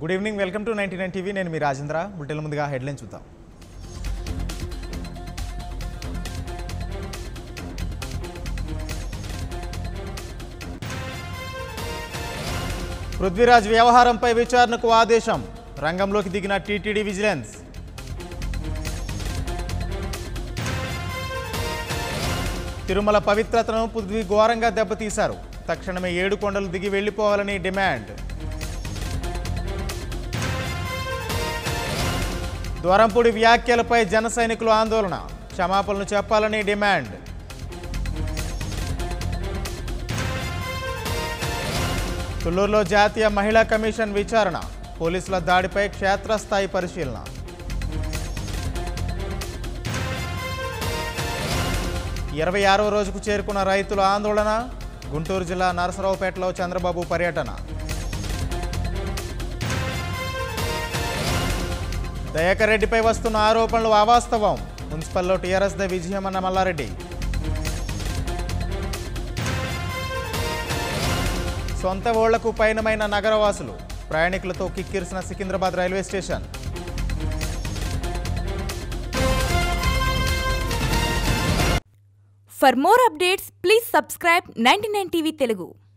Good evening welcome to ninety nine TV నేను మీ Rajendra bulletin ముందుగా హెడ్లైన్ చూద్దాం పృథ్వీరాజ్ వ్యవహారంపై విచారణకు ఆదేశం రంగంలోకి దిగిన టీటీడీ విజిలెన్స్ తిరుమల పవిత్రతను పృథ్వీ ఘోరంగా దెబ్బతీశారు తక్షణమే ఏడు కొండలు దిగి వెళ్లిపోవాలని డిమాండ్ ద్వారంపూడి వ్యాఖ్యలపై జన సైనికులు ఆందోళన క్షమాపణలు చెప్పాలని డిమాండ్ తుళ్లూరులో జాతీయ మహిళా కమిషన్ విచారణ పోలీసుల దాడిపై క్షేత్రస్థాయి పరిశీలన ఇరవై ఆరో రోజుకు చేరుకున్న రైతుల ఆందోళన గుంటూరు జిల్లా నరసరావుపేటలో చంద్రబాబు పర్యటన దయాకర్ రెడ్డిపై వస్తున్న ఆరోపణలు అవాస్తవం మున్సిపల్లో టీఆర్ఎస్ ద విజయమన్న మల్లారెడ్డి సొంత ఓళ్లకు పయనమైన నగరవాసులు ప్రయాణికులతో కిక్కిరిసిన Secunderabad railway station For more updates, please subscribe 99 TV Telugu.